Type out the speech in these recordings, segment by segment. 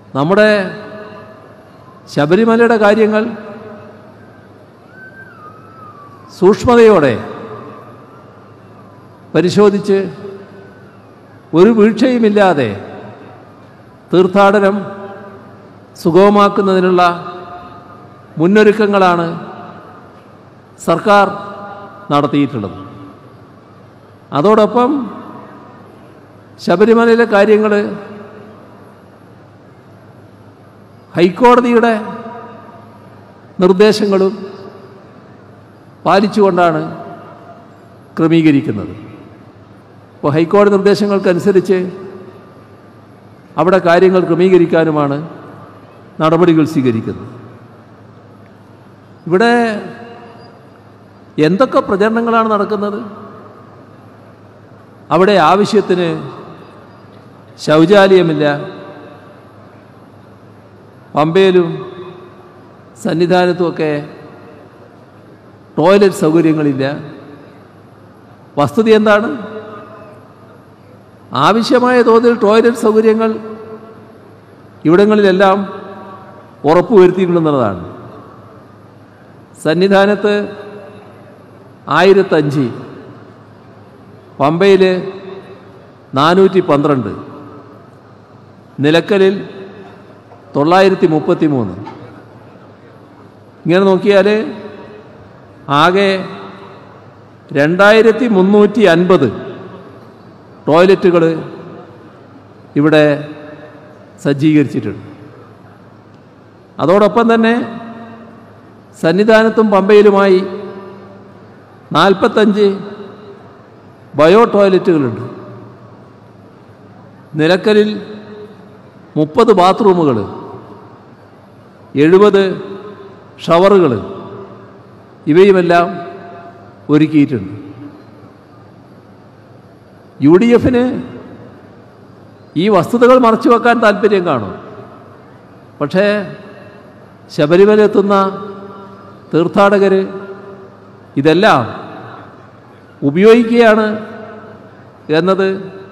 നമ്മുടെ ശബരിമലയുടെ കാര്യങ്ങൾ സൂക്ഷ്മതയോടെ പരിശോധിച്ച് ഒരു വീഴ്ചയുമില്ലാതെ തീർത്ഥാടനം സുഗമമാക്കുന്നതിനുള്ള മുന്നൊരുക്കങ്ങളാണ് സർക്കാർ നടത്തിയിട്ടുള്ളത് അതോടൊപ്പം ശബരിമലയിലെ കാര്യങ്ങൾ ഹൈക്കോടതിയുടെ നിർദ്ദേശങ്ങളും പാലിച്ചുകൊണ്ടാണ് ക്രമീകരിക്കുന്നത് അപ്പോൾ ഹൈക്കോടതി നിർദ്ദേശങ്ങൾക്കനുസരിച്ച് അവിടെ കാര്യങ്ങൾ ക്രമീകരിക്കാനുമാണ് നടപടികൾ സ്വീകരിക്കുന്നത് ഇവിടെ എന്തൊക്കെ പ്രചരണങ്ങളാണ് നടക്കുന്നത് അവിടെ ആവശ്യത്തിന് ശൗചാലയമില്ല പമ്പയിലും സന്നിധാനത്തുമൊക്കെ ടോയ്ലറ്റ് സൗകര്യങ്ങളില്ല വസ്തുത എന്താണ് ആവശ്യമായ തോതിൽ ടോയ്ലറ്റ് സൗകര്യങ്ങൾ ഇവിടങ്ങളിലെല്ലാം ഉറപ്പുവരുത്തിയിട്ടുണ്ടെന്നുള്ളതാണ് സന്നിധാനത്ത് ആയിരത്തഞ്ച് പമ്പയിൽ നാനൂറ്റി പന്ത്രണ്ട് നിലക്കലിൽ തൊള്ളായിരത്തി മുപ്പത്തി മൂന്ന് ഇങ്ങനെ നോക്കിയാൽ ആകെ രണ്ടായിരത്തി മുന്നൂറ്റി അൻപത് ടോയ്ലറ്റുകൾ ഇവിടെ സജ്ജീകരിച്ചിട്ടുണ്ട് അതോടൊപ്പം തന്നെ സന്നിധാനത്തും പമ്പയിലുമായി നാൽപ്പത്തഞ്ച് ബയോ ടോയ്ലറ്റുകളുണ്ട് നിലക്കലിൽ മുപ്പത് ബാത്റൂമുകൾ എഴുപത് ഷവറുകൾ ഇവയുമെല്ലാം ഒരുക്കിയിട്ടുണ്ട് യു ഡി എഫിന് ഈ വസ്തുതകൾ മറച്ചു വെക്കാൻ താല്പര്യം കാണും പക്ഷേ ശബരിമല എത്തുന്ന തീർത്ഥാടകർ ഇതെല്ലാം ഉപയോഗിക്കുകയാണ് എന്നത്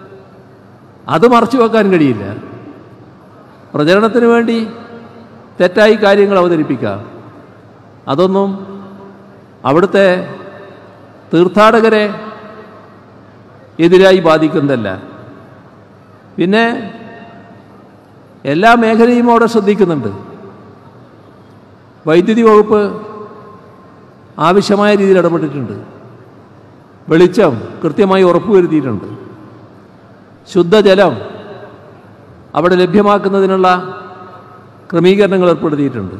അത് മറച്ചു വെക്കാൻ കഴിയില്ല പ്രചരണത്തിന് വേണ്ടി തെറ്റായി കാര്യങ്ങൾ അവതരിപ്പിക്കാം അതൊന്നും അവിടുത്തെ തീർത്ഥാടകരെ എതിരായി ബാധിക്കുന്നതല്ല പിന്നെ എല്ലാ മേഖലയും അവിടെ ശ്രദ്ധിക്കുന്നുണ്ട് വൈദ്യുതി വകുപ്പ് ആവശ്യമായ രീതിയിൽ ഇടപെട്ടിട്ടുണ്ട് വെളിച്ചം കൃത്യമായി ഉറപ്പുവരുത്തിയിട്ടുണ്ട് ശുദ്ധജലം അവിടെ ലഭ്യമാക്കുന്നതിനുള്ള ക്രമീകരണങ്ങൾ ഏർപ്പെടുത്തിയിട്ടുണ്ട്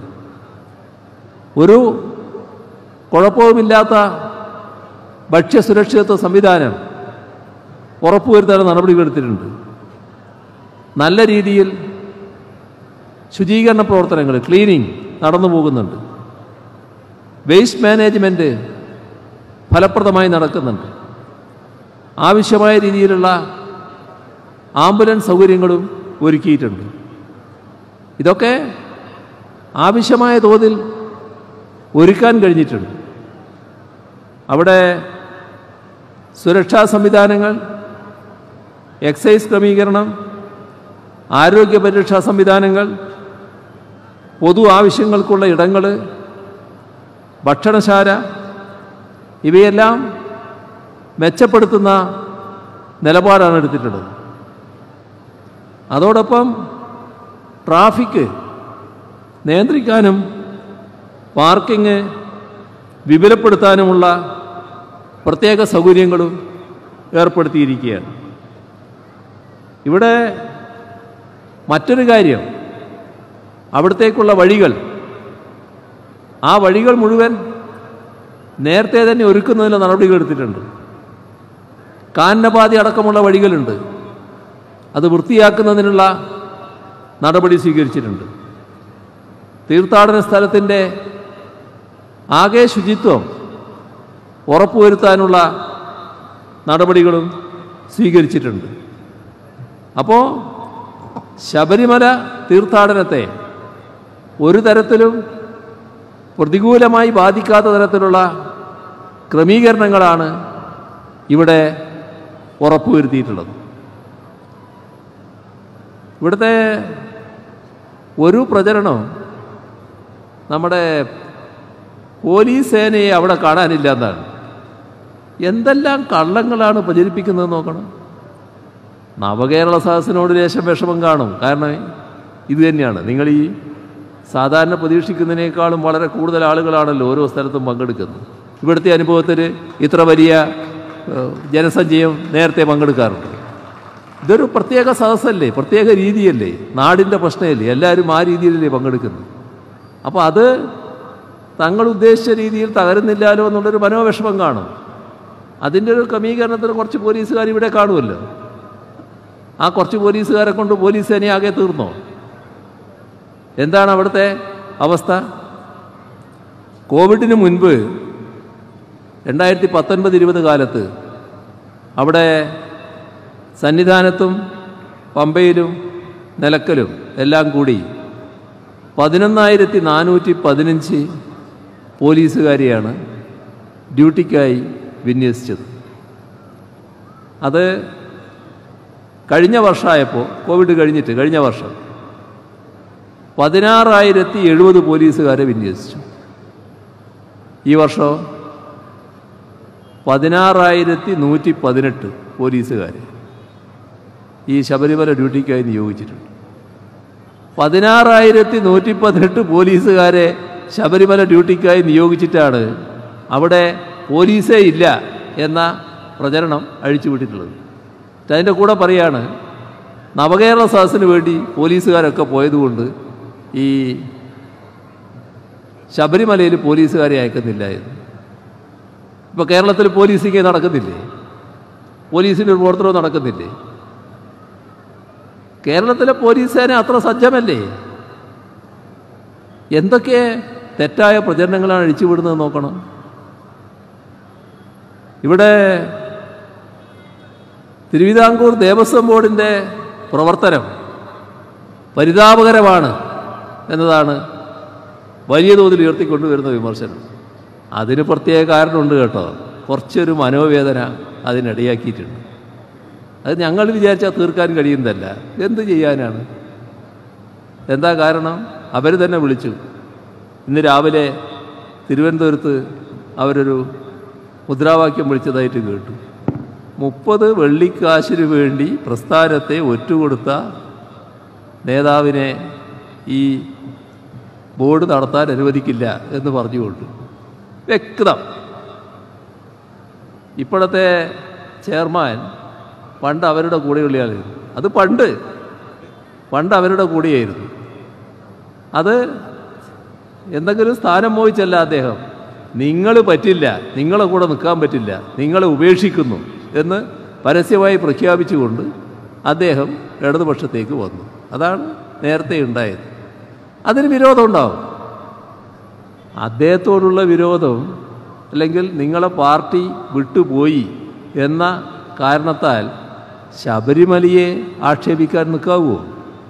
ഒരു കുഴപ്പവുമില്ലാത്ത ഭക്ഷ്യസുരക്ഷിതത്വ സംവിധാനം ഉറപ്പുവരുത്താൻ നടപടികൾ എടുത്തിട്ടുണ്ട് നല്ല രീതിയിൽ ശുചീകരണ പ്രവർത്തനങ്ങൾ ക്ലീനിങ് നടന്നു പോകുന്നുണ്ട് വേസ്റ്റ് മാനേജ്മെൻറ്റ് ഫലപ്രദമായി നടക്കുന്നുണ്ട് ആവശ്യമായ രീതിയിലുള്ള ആംബുലൻസ് സൗകര്യങ്ങളും ഒരുക്കിയിട്ടുണ്ട് ഇതൊക്കെ ആവശ്യമായ തോതിൽ ഒരുക്കാൻ കഴിഞ്ഞിട്ടുണ്ട് അവിടെ സുരക്ഷാ സംവിധാനങ്ങൾ എക്സൈസ് ക്രമീകരണം ആരോഗ്യ പരിരക്ഷാ സംവിധാനങ്ങൾ പൊതു ആവശ്യങ്ങൾക്കുള്ള ഇടങ്ങൾ ഭക്ഷണശാല ഇവയെല്ലാം മെച്ചപ്പെടുത്തുന്ന നിലപാടാണ് എടുത്തിട്ടുള്ളത് അതോടൊപ്പം ട്രാഫിക് നിയന്ത്രിക്കാനും പാർക്കിംഗ് വിപുലപ്പെടുത്താനുമുള്ള പ്രത്യേക സൗകര്യങ്ങളും ഏർപ്പെടുത്തിയിരിക്കുകയാണ് ഇവിടെ മറ്റൊരു കാര്യം അവിടത്തേക്കുള്ള വഴികൾ ആ വഴികൾ മുഴുവൻ നേരത്തെ തന്നെ ഒരുക്കുന്നതിന് നടപടികൾ എടുത്തിട്ടുണ്ട് കാനനപാതി അടക്കമുള്ള വഴികളുണ്ട് അത് വൃത്തിയാക്കുന്നതിനുള്ള നടപടി സ്വീകരിച്ചിട്ടുണ്ട് തീർത്ഥാടന സ്ഥലത്തിൻ്റെ ആകെ ശുചിത്വം ഉറപ്പുവരുത്താനുള്ള നടപടികളും സ്വീകരിച്ചിട്ടുണ്ട് അപ്പോൾ ശബരിമല തീർത്ഥാടനത്തെ ഒരു തരത്തിലും പ്രതികൂലമായി ബാധിക്കാത്ത തരത്തിലുള്ള ക്രമീകരണങ്ങളാണ് ഇവിടെ ഉറപ്പുവരുത്തിയിട്ടുള്ളത് ഇവിടുത്തെ ഒരു പ്രചരണം നമ്മുടെ പോലീസ് സേനയെ അവിടെ കാണാനില്ല എന്നാണ് എന്തെല്ലാം കള്ളങ്ങളാണ് പ്രചരിപ്പിക്കുന്നത് നോക്കണം നവകേരള സദസ്സിനോട് ലേശം വിഷമം കാണും കാരണം ഇത് തന്നെയാണ് നിങ്ങൾ ഈ സാധാരണ പ്രതീക്ഷിക്കുന്നതിനേക്കാളും വളരെ കൂടുതൽ ആളുകളാണല്ലോ ഓരോ സ്ഥലത്തും പങ്കെടുക്കുന്നത് ഇവിടുത്തെ അനുഭവത്തിൽ ഇത്ര വലിയ ഏഹ്, ജനസഞ്ചയം നേരത്തെ പങ്കെടുക്കാറുണ്ട് ഇതൊരു പ്രത്യേക സദസ്സല്ലേ പ്രത്യേക രീതിയല്ലേ നാടിൻ്റെ പ്രശ്നമല്ലേ എല്ലാവരും ആ രീതിയിലല്ലേ പങ്കെടുക്കുന്നത് അപ്പോൾ അത് തങ്ങൾ ഉദ്ദേശിച്ച രീതിയിൽ തകരുന്നില്ലാലോ എന്നുള്ളൊരു മനോവിഷമം കാണും അതിൻ്റെ ഒരു ക്രമീകരണത്തിന് കുറച്ച് പോലീസുകാർ ഇവിടെ കാണുമല്ലോ ആ കുറച്ച് പോലീസുകാരെ കൊണ്ട് പോലീസ് സേനയാകെ തീർന്നോ എന്താണ് അവിടുത്തെ അവസ്ഥ കോവിഡിന് മുൻപ് രണ്ടായിരത്തി പത്തൊൻപത് ഇരുപത് കാലത്ത് അവിടെ സന്നിധാനത്തും പമ്പയിലും നിലക്കലും എല്ലാം കൂടി പതിനൊന്നായിരത്തി നാനൂറ്റി പതിനഞ്ച് പോലീസുകാരെയാണ് ഡ്യൂട്ടിക്കായി വിന്യസിച്ചത് അത് കഴിഞ്ഞ വർഷമായപ്പോൾ കോവിഡ് കഴിഞ്ഞിട്ട് കഴിഞ്ഞ വർഷം പതിനാറായിരത്തി എഴുപത് പോലീസുകാരെ വിന്യസിച്ചു ഈ വർഷം പതിനാറായിരത്തി നൂറ്റി പതിനെട്ട് പോലീസുകാരെ ഈ ശബരിമല ഡ്യൂട്ടിക്കായി നിയോഗിച്ചിട്ടുണ്ട് പതിനാറായിരത്തി നൂറ്റി പതിനെട്ട് പോലീസുകാരെ ശബരിമല ഡ്യൂട്ടിക്കായി നിയോഗിച്ചിട്ടാണ് അവിടെ പോലീസേ ഇല്ല എന്ന പ്രചരണം അഴിച്ചുവിട്ടിട്ടുള്ളത് അതിൻ്റെ കൂടെ പറയാണ് നവകേരള സദസ്സിന് വേണ്ടി പോലീസുകാരൊക്കെ പോയതുകൊണ്ട് ഈ ശബരിമലയിൽ പോലീസുകാരെ അയക്കുന്നില്ല എന്ന് ഇപ്പോൾ കേരളത്തിൽ പോലീസിങ് നടക്കുന്നില്ലേ പോലീസിൻ്റെ ഒരു പ്രവർത്തനവും നടക്കുന്നില്ലേ കേരളത്തിലെ പോലീസ് സേന അത്ര സജ്ജമല്ലേ എന്തൊക്കെ തെറ്റായ പ്രചരണങ്ങളാണ് അഴിച്ചുവിടുന്നത് നോക്കണം ഇവിടെ തിരുവിതാംകൂർ ദേവസ്വം ബോർഡിൻ്റെ പ്രവർത്തനം പരിതാപകരമാണ് എന്നതാണ് വലിയ തോതിൽ ഉയർത്തിക്കൊണ്ടുവരുന്ന വിമർശനം അതിന് പ്രത്യേക കാരണമുണ്ട് കേട്ടോ കുറച്ചൊരു മനോവേദന അതിനിടയാക്കിയിട്ടുണ്ട് അത് ഞങ്ങൾ വിചാരിച്ചാൽ തീർക്കാൻ കഴിയുന്നതല്ല എന്ത് ചെയ്യാനാണ് എന്താ കാരണം അവർ തന്നെ വിളിച്ചു ഇന്ന് രാവിലെ തിരുവനന്തപുരത്ത് അവരൊരു മുദ്രാവാക്യം വിളിച്ചതായിട്ട് കേട്ടു മുപ്പത് വെള്ളിക്കാശിന് വേണ്ടി പ്രസ്ഥാനത്തെ ഒറ്റുകൊടുത്ത നേതാവിനെ ഈ ബോർഡ് നടത്താൻ അനുവദിക്കില്ല എന്ന് പറഞ്ഞുകൊണ്ട് വ്യക്തം ഇപ്പോഴത്തെ ചെയർമാൻ പണ്ട് അവരുടെ കൂടെയുള്ളയാളായിരുന്നു അത് പണ്ട് പണ്ട് അവരുടെ കൂടെയായിരുന്നു അത് എന്തെങ്കിലും സ്ഥാനം മോഹിച്ചല്ല അദ്ദേഹം നിങ്ങൾ പറ്റില്ല നിങ്ങളെ കൂടെ നിൽക്കാൻ പറ്റില്ല നിങ്ങളെ ഉപേക്ഷിക്കുന്നു എന്ന് പരസ്യമായി പ്രഖ്യാപിച്ചുകൊണ്ട് അദ്ദേഹം ഇടതുപക്ഷത്തേക്ക് വന്നു അതാണ് നേരത്തെ ഉണ്ടായത് അതിന് വിരോധം ഉണ്ടാവും അദ്ദേഹത്തോടുള്ള വിരോധം അല്ലെങ്കിൽ നിങ്ങളെ പാർട്ടി വിട്ടുപോയി എന്ന കാരണത്താൽ ശബരിമലയെ ആക്ഷേപിക്കാൻ നിൽക്കാവോ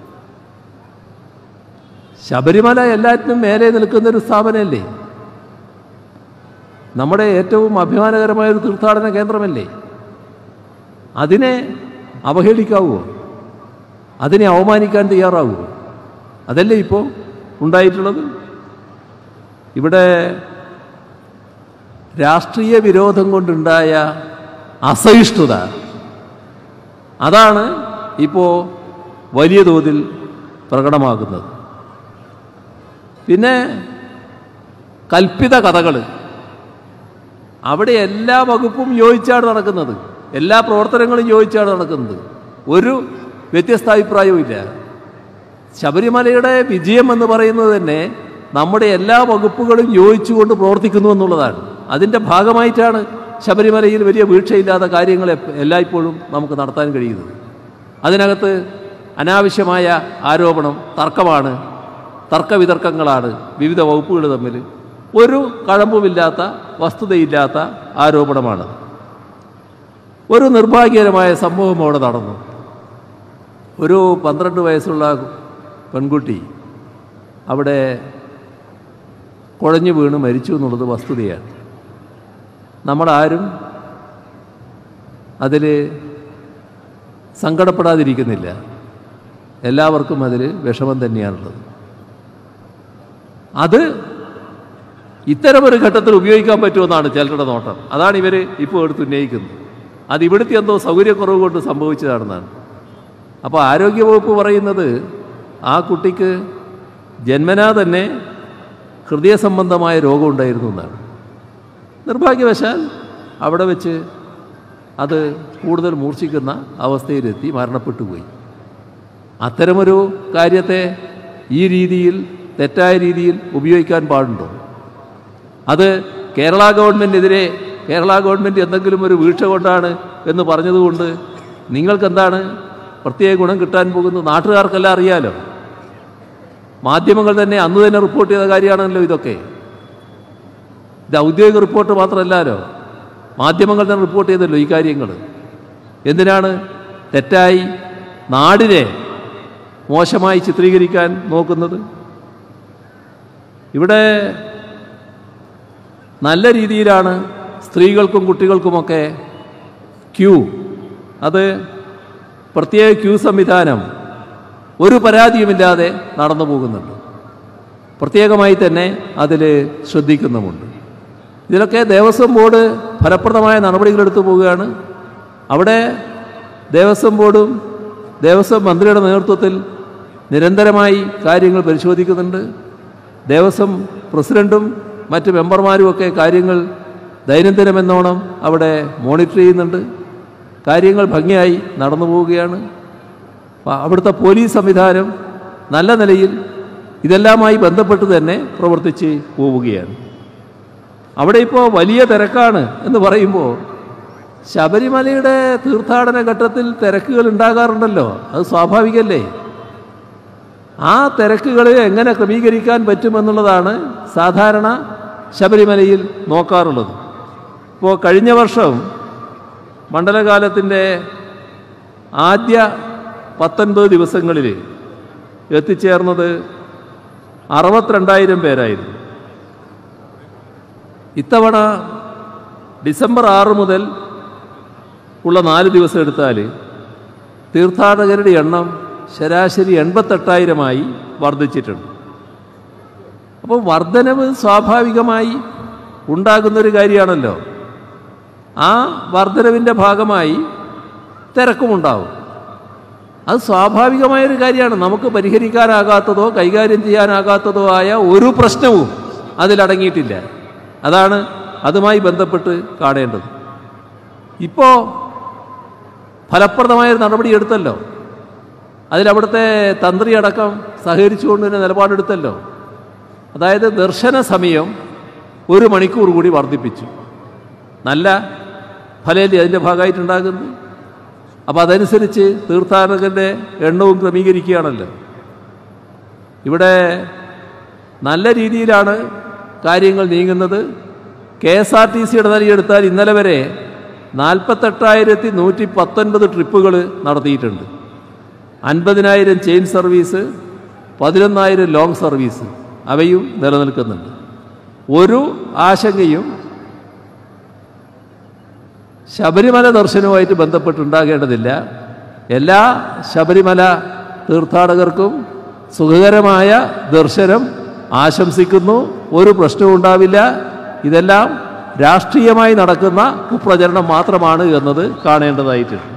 ശബരിമല എല്ലാറ്റിനും മേലെ നിൽക്കുന്ന ഒരു സ്ഥാപനമല്ലേ നമ്മുടെ ഏറ്റവും അഭിമാനകരമായ ഒരു തീർത്ഥാടന കേന്ദ്രമല്ലേ അതിനെ അവഹേളിക്കാവോ അതിനെ അവമാനിക്കാൻ തയ്യാറാവുമോ അതല്ലേ ഇപ്പോൾ ഉണ്ടായിട്ടുള്ളത് ഇവിടെ രാഷ്ട്രീയ വിരോധം കൊണ്ടുണ്ടായ അസഹിഷ്ണുത അതാണ് ഇപ്പോൾ വലിയ തോതിൽ പ്രകടമാകുന്നത് പിന്നെ കൽപ്പിത കഥകൾ അവിടെ എല്ലാ വകുപ്പും യോജിച്ചാണ് നടക്കുന്നത് എല്ലാ പ്രവർത്തനങ്ങളും യോജിച്ചാണ് നടക്കുന്നത് ഒരു വ്യത്യസ്ത അഭിപ്രായവും ഇല്ല ശബരിമലയുടെ വിജയം എന്ന് പറയുന്നത് തന്നെ നമ്മുടെ എല്ലാ വകുപ്പുകളും യോജിച്ചുകൊണ്ട് പ്രവർത്തിക്കുന്നു എന്നുള്ളതാണ് അതിൻ്റെ ഭാഗമായിട്ടാണ് ശബരിമലയിൽ വലിയ വീഴ്ചയില്ലാത്ത കാര്യങ്ങൾ എപ്പ- എല്ലായ്പ്പോഴും നമുക്ക് നടത്താൻ കഴിയുന്നത് അതിനകത്ത് അനാവശ്യമായ ആരോപണം തർക്കമാണ് തർക്കവിതർക്കങ്ങളാണ് വിവിധ വകുപ്പുകൾ തമ്മിൽ ഒരു കഴമ്പുമില്ലാത്ത വസ്തുതയില്ലാത്ത ആരോപണമാണ് ഒരു നിർഭാഗ്യകരമായ സംഭവം അവിടെ നടന്നു ഒരു പന്ത്രണ്ട് വയസ്സുള്ള പെൺകുട്ടി അവിടെ കുഴഞ്ഞു വീണ് മരിച്ചു എന്നുള്ളത് വസ്തുതയാണ് നമ്മളാരും അതിൽ സങ്കടപ്പെടാതിരിക്കുന്നില്ല എല്ലാവർക്കും അതിൽ വിഷമം തന്നെയാണുള്ളത് അത് ഇത്തരമൊരു ഘട്ടത്തിൽ ഉപയോഗിക്കാൻ പറ്റുമെന്നാണ് ചിലരുടെ നോട്ടം അതാണ് ഇവർ ഇപ്പോൾ എടുത്ത് ഉന്നയിക്കുന്നത് അത് ഇവിടുത്തെ എന്തോ സൗകര്യക്കുറവ് കൊണ്ട് സംഭവിച്ചതാണെന്നാണ് അപ്പോൾ ആരോഗ്യവകുപ്പ് പറയുന്നത് ആ കുട്ടിക്ക് ജന്മനാ തന്നെ ഹൃദയ സംബന്ധമായ രോഗം ഉണ്ടായിരുന്നു എന്നാണ് നിർഭാഗ്യവശാൽ അവിടെ വെച്ച് അത് കൂടുതൽ മൂർച്ഛിക്കുന്ന അവസ്ഥയിലെത്തി മരണപ്പെട്ടു പോയി അത്തരമൊരു കാര്യത്തെ ഈ രീതിയിൽ തെറ്റായ രീതിയിൽ ഉപയോഗിക്കാൻ പാടുണ്ടോ അത് കേരള ഗവൺമെൻറ്റിനെതിരെ കേരള ഗവൺമെൻറ് എന്തെങ്കിലും ഒരു വീഴ്ച കൊണ്ടാണ് എന്ന് പറഞ്ഞതുകൊണ്ട് നിങ്ങൾക്കെന്താണ് പ്രത്യേക ഗുണം കിട്ടാൻ പോകുന്നത് നാട്ടുകാർക്കെല്ലാം അറിയാലോ മാധ്യമങ്ങൾ തന്നെ അന്ന് തന്നെ റിപ്പോർട്ട് ചെയ്ത കാര്യമാണല്ലോ ഇതൊക്കെ ഇത് ഔദ്യോഗിക റിപ്പോർട്ട് മാത്രമല്ലല്ലോ മാധ്യമങ്ങൾ തന്നെ റിപ്പോർട്ട് ചെയ്തല്ലോ ഈ കാര്യങ്ങൾ എന്തിനാണ് തെറ്റായി നാടിനെ മോശമായി ചിത്രീകരിക്കാൻ നോക്കുന്നത് ഇവിടെ നല്ല രീതിയിലാണ് സ്ത്രീകൾക്കും കുട്ടികൾക്കുമൊക്കെ ക്യൂ അത് പ്രത്യേക ക്യൂ സംവിധാനം ഒരു പരാതിയുമില്ലാതെ നടന്നു പോകുന്നുണ്ട് പ്രത്യേകമായി തന്നെ അതിൽ ശ്രദ്ധിക്കുന്നുമുണ്ട് ഇതിലൊക്കെ ദേവസ്വം ബോർഡ് ഫലപ്രദമായ നടപടികളെടുത്തു പോവുകയാണ് അവിടെ ദേവസ്വം ബോർഡും ദേവസ്വം മന്ത്രിയുടെ നേതൃത്വത്തിൽ നിരന്തരമായി കാര്യങ്ങൾ പരിശോധിക്കുന്നുണ്ട് ദേവസ്വം പ്രസിഡൻറ്റും മറ്റ് മെമ്പർമാരുമൊക്കെ കാര്യങ്ങൾ ദൈനംദിനമെന്നോണം അവിടെ മോണിറ്റർ ചെയ്യുന്നുണ്ട് കാര്യങ്ങൾ ഭംഗിയായി നടന്നു പോവുകയാണ് അപ്പ- അവിടുത്തെ പോലീസ് സംവിധാനം നല്ല നിലയിൽ ഇതെല്ലാമായി ബന്ധപ്പെട്ട് തന്നെ പ്രവർത്തിച്ച് പോവുകയാണ് അവിടെ ഇപ്പോൾ വലിയ തിരക്കാണ് എന്ന് പറയുമ്പോൾ ശബരിമലയുടെ തീർത്ഥാടന ഘട്ടത്തിൽ തിരക്കുകൾ ഉണ്ടാകാറുണ്ടല്ലോ അത് സ്വാഭാവികല്ലേ ആ തിരക്കുകൾ എങ്ങനെ ക്രമീകരിക്കാൻ പറ്റുമെന്നുള്ളതാണ് സാധാരണ ശബരിമലയിൽ നോക്കാറുള്ളത് ഇപ്പോൾ കഴിഞ്ഞ വർഷം മണ്ഡലകാലത്തിൻ്റെ ആദ്യ പത്തൊൻപത് ദിവസങ്ങളിൽ എത്തിച്ചേർന്നത് അറുപത്തിരണ്ടായിരം പേരായിരുന്നു ഇത്തവണ ഡിസംബർ ആറ് മുതൽ ഉള്ള നാല് ദിവസം എടുത്താൽ തീർത്ഥാടകരുടെ എണ്ണം ശരാശരി എൺപത്തെട്ടായിരമായി വർദ്ധിച്ചിട്ടുണ്ട് അപ്പോൾ വർധനവ് സ്വാഭാവികമായി ഉണ്ടാകുന്നൊരു കാര്യമാണല്ലോ ആ വർധനവിൻ്റെ ഭാഗമായി തിരക്കുമുണ്ടാവും അത് സ്വാഭാവികമായൊരു കാര്യമാണ് നമുക്ക് പരിഹരിക്കാനാകാത്തതോ കൈകാര്യം ചെയ്യാനാകാത്തതോ ആയ ഒരു പ്രശ്നവും അതിലടങ്ങിയിട്ടില്ല അതാണ് അതുമായി ബന്ധപ്പെട്ട് കാണേണ്ടത് ഇപ്പോൾ ഫലപ്രദമായൊരു നടപടി എടുത്തല്ലോ അതിലവിടുത്തെ തന്ത്രി അടക്കം സഹകരിച്ചുകൊണ്ട് തന്നെ നിലപാടെടുത്തല്ലോ അതായത് ദർശന സമയം ഒരു മണിക്കൂർ കൂടി വർദ്ധിപ്പിച്ചു നല്ല ഫലമല്ലേ അതിൻ്റെ ഭാഗമായിട്ടുണ്ടാകുന്നത് അപ്പോൾ അതനുസരിച്ച് തീർത്ഥാടകരുടെ എണ്ണവും ക്രമീകരിക്കുകയാണല്ലോ ഇവിടെ നല്ല രീതിയിലാണ് കാര്യങ്ങൾ നീങ്ങുന്നത് കെ എസ് ആർ ടി സിയുടെ നിലയെടുത്താൽ ഇന്നലെ വരെ നാൽപ്പത്തെട്ടായിരത്തി നൂറ്റി പത്തൊൻപത് ട്രിപ്പുകൾ നടത്തിയിട്ടുണ്ട് അൻപതിനായിരം ചെയിൻ സർവീസ് പതിനൊന്നായിരം ലോങ് സർവീസ് അവയും നിലനിൽക്കുന്നുണ്ട് ഒരു ആശങ്കയും ശബരിമല ദർശനവുമായിട്ട് ബന്ധപ്പെട്ടുണ്ടാകേണ്ടതില്ല എല്ലാ ശബരിമല തീർത്ഥാടകർക്കും സുഖകരമായ ദർശനം ആശംസിക്കുന്നു ഒരു പ്രശ്നവും ഉണ്ടാവില്ല ഇതെല്ലാം രാഷ്ട്രീയമായി നടക്കുന്ന കുപ്രചരണം മാത്രമാണ് എന്നത് കാണേണ്ടതായിട്ടുണ്ട്